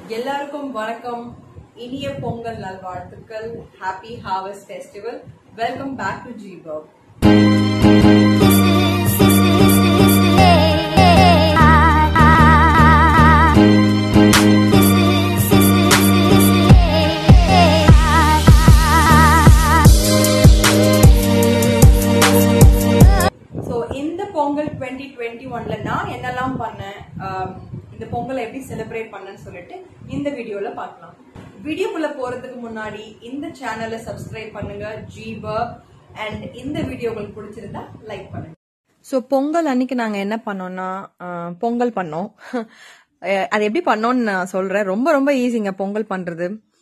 எல்லாருக்கும் வணக்கம் இனிய பொங்கல் நல்வாழ்த்துக்கள் happy harvest festival welcome back to ஜீபர்க் ஸோ இந்த பொங்கல் டுவெண்ட்டி டுவெண்ட்டி ஒன்ல நான் என்னெல்லாம் பண்ணேன் ஆம், இந்த பொங்கலை எப்படி செலிப்ரேட் பண்ணேன்னு சொல்லிட்டு இந்த வீடியோல பார்க்கலாம் வீடியோக்குள்ள போறதுக்கு முன்னாடி இந்த சேனலை சப்ஸ்கிரைப் பண்ணுங்க ஜீபர் அண்ட் இந்த வீடியோ உங்களுக்கு பிடிச்சிருந்தா லைக் பண்ணுங்க ஸோ பொங்கல் அன்னைக்கு நாங்கள் என்ன பண்ணோம்னா ஆஹ், பொங்கல் பண்ணோம் அஹ், அது எப்படி பண்ணோம்னு நான் சொல்றேன் ரொம்ப ரொம்ப ஈஸிங்க பொங்கல் பண்றது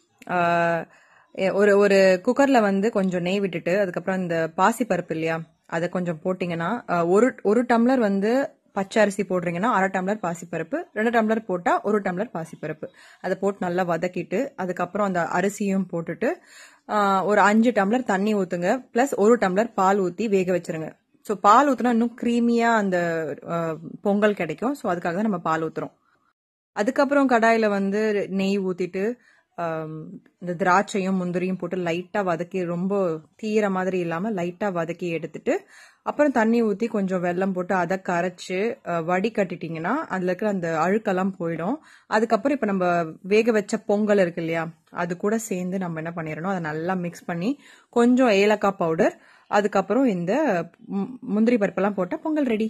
ஆஹ், எ- ஒரு ஒரு குக்கர்ல வந்து கொஞ்சம் நெய் விட்டுட்டு அதுக்கப்புறம் இந்த பாசி பருப்பு இல்லையா அதை கொஞ்சம் போட்டிங்கன்னா ஆஹ், ஒரு ஒரு டம்ளர் வந்து பச்சை அரிசி போடுறீங்கன்னா அரை டம்ளர் பாசிப்பருப்பு ரெண்டு டம்ளர் போட்டா ஒரு டம்ளர் பாசிப்பருப்பு அதை போட்டு நல்லா வதக்கிட்டு அதுக்கப்புறம் அந்த அரிசியும் போட்டுட்டு ஆஹ், ஒரு அஞ்சு டம்ளர் தண்ணி ஊத்துங்க பிளஸ் ஒரு டம்ளர் பால் ஊத்தி வேக வச்சிருங்க ஸோ பால் ஊத்துனா இன்னும் க்ரீமியா அந்த ஆஹ், பொங்கல் கிடைக்கும் ஸோ அதுக்காக தான் நம்ம பால் ஊத்துறோம் அதுக்கப்புறம் கடாயில வந்து நெய் ஊத்திட்டு ஆம், இந்த திராட்சையும் முந்திரியும் போட்டு லைட்டா வதக்கி ரொம்ப தீர மாதிரி இல்லாம லைட்டா வதக்கி எடுத்துட்டு அப்புறம் தண்ணி ஊத்தி கொஞ்சம் வெல்லம் போட்டு அதை கரைச்சு அஹ், வடி கட்டிட்டீங்கன்னா அதுல இருக்கிற அந்த அழுக்கெல்லாம் போயிடும் அதுக்கப்புறம் இப்ப நம்ம வேக வச்ச பொங்கல் இருக்கு இல்லையா அது கூட சேர்ந்து நம்ம என்ன பண்ணிடணும் அதை நல்லா மிக்ஸ் பண்ணி கொஞ்சம் ஏலக்காய் பவுடர் அதுக்கப்புறம் இந்த மு- முந்திரி பருப்பெல்லாம் போட்டா பொங்கல் ரெடி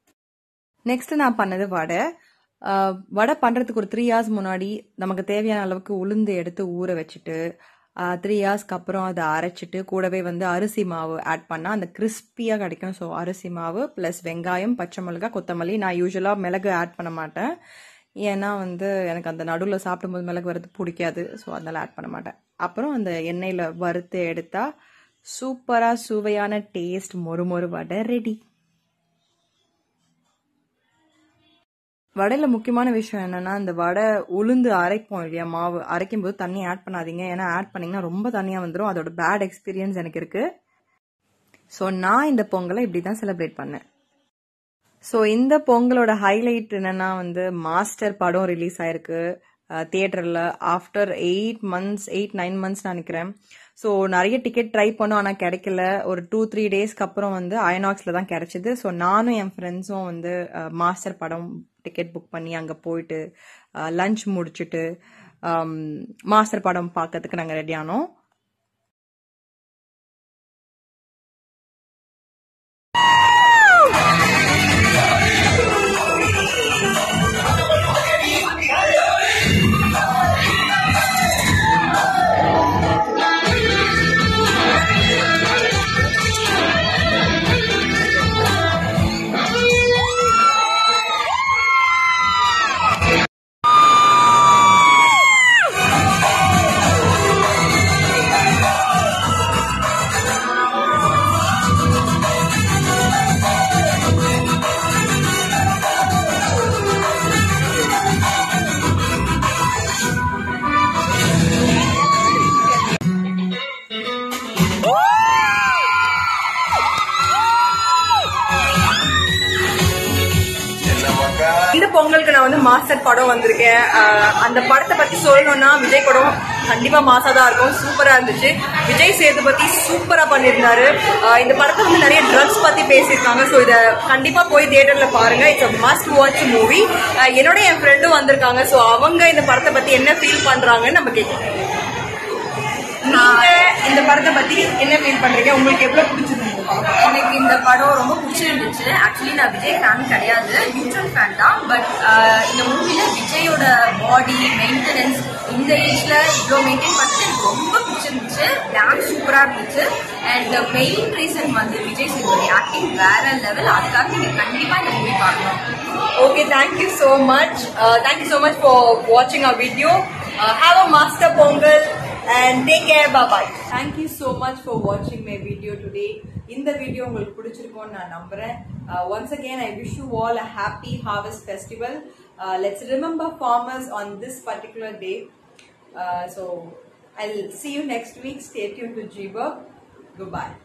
நெக்ஸ்ட் நான் பண்ணது வடை ஆஹ் வடை பண்றதுக்கு ஒரு த்ரீ ஹார்ஸ் முன்னாடி நமக்கு தேவையான அளவுக்கு உளுந்து எடுத்து ஊற வச்சுட்டு த்ரீ ஹார்ஸ்க்கு அப்புறம் அதை அரைச்சிட்டு கூடவே வந்து அரிசி மாவு ஆட் பண்ணா அந்த கிறிஸ்பியா கிடைக்கும் ஸோ அரிசி மாவு ப்ளஸ் வெங்காயம் பச்சை மிளகாய் கொத்தமல்லி நான் யூஸ்வலா மிளகு ஆட் பண்ண மாட்டேன் ஏன்னா வந்து எனக்கு அந்த நடுவில் சாப்பிடும்போது மிளகு வறுத்து பிடிக்காது ஸோ அதனால ஆட் பண்ண மாட்டேன் அப்புறம் அந்த எண்ணெயில் வறுத்து எடுத்தா சூப்பரா சுவையான டேஸ்ட் மொறு மொறு வடை ரெடி வடையில முக்கியமான விஷயம் என்னன்னா இந்த வடை உளுந்து அரைப்போம் இல்லையா மாவு அரைக்கும் போது தண்ணி ஆட் பண்ணாதீங்க ஏன்னா ஆட் பண்ணீங்கன்னா ரொம்ப தண்ணியா வந்துடும் அதோட பேட் எக்ஸ்பீரியன்ஸ் எனக்கு இருக்கு ஸோ நான் இந்த பொங்கலை இப்படி தான் செலிப்ரேட் பண்ணேன் ஸோ இந்த பொங்கலோட ஹைலைட் என்னன்னா வந்து மாஸ்டர் படம் ரிலீஸ் ஆயிருக்கு தியேட்டர்ல after eight months eight nine months நினைக்கிறேன் ஸோ நிறைய டிக்கெட் ட்ரை பண்ணோம் ஆனால் கிடைக்கல ஒரு டூ த்ரீ டேஸ்க்கு அப்புறம் வந்து அயனாக்ஸ்ல தான் கிடைச்சது ஸோ நானும் என் ஃப்ரெண்ட்ஸும் வந்து மாஸ்டர் படம் டிக்கெட் புக் பண்ணி அங்கே போயிட்டு லஞ்ச் முடிச்சுட்டு மாஸ்டர் படம் பார்க்கறதுக்கு நாங்கள் ரெடி ஆனோம் இந்த பொங்கலுக்கு நான் வந்து மாஸ்டர் படம் வந்திருக்கேன் அஹ் அந்த படத்தை பத்தி சொல்லணும்னா விஜய் படம் கண்டிப்பா மாசா தான் இருக்கும் சூப்பரா இருந்துச்சு விஜய் சேதுபதி சூப்பரா பண்ணியிருந்தாரு அஹ் இந்த படத்தை வந்து நிறைய ட்ரக்ஸ் பத்தி பேசியிருக்காங்க ஸோ இதை கண்டிப்பா போய் தியேட்டர்ல பாருங்க இட்ஸ் மஸ்ட் வாட்ச் மூவி என்னோட என் ஃப்ரெண்டும் வந்திருக்காங்க ஸோ அவங்க இந்த படத்தை பத்தி என்ன ஃபீல் பண்றாங்கன்னு நம்ம கேட்கலாம் நீங்க இந்த படத்தை பத்தி என்ன ஃபீல் பண்றீங்க உங்களுக்கு எவ்வளவு பிடிச்சிருந்தது எனக்கு இந்த படம் ரொம்ப பிடிச்சிருந்துச்சு ஆக்சுவலி நான் விஜய் ஃபேன் கிடையாது நியூட்ரல் ஃபேன் தான் பட் இந்த மூவில விஜயோட பாடி மெயின்டெனன்ஸ் இந்த ஏஜ்ல இவ்வளோ மெயின்டைன் பண்ணது எனக்கு ரொம்ப பிடிச்சிருந்துச்சு டான்ஸ் சூப்பரா இருந்துச்சு அண்ட் மெயின் ரீசன் வந்து விஜய் சேதுபதி ஆக்டிங் வேற லெவல் அதுக்காக நீங்க கண்டிப்பா இந்த மூவி பார்க்கணும் Okay, thank you so much. Uh, thank you so much for watching our video. Uh, have a master pongal and take care. Bye bye. Thank you so much for watching my video today. இந்த வீடியோ உங்களுக்கு பிடிச்சிருக்கும்னு நான் நம்புறேன் once again I wish you all a happy harvest festival let's remember farmers on this particular day so I see you next week stay tuned to ஜீபர் good by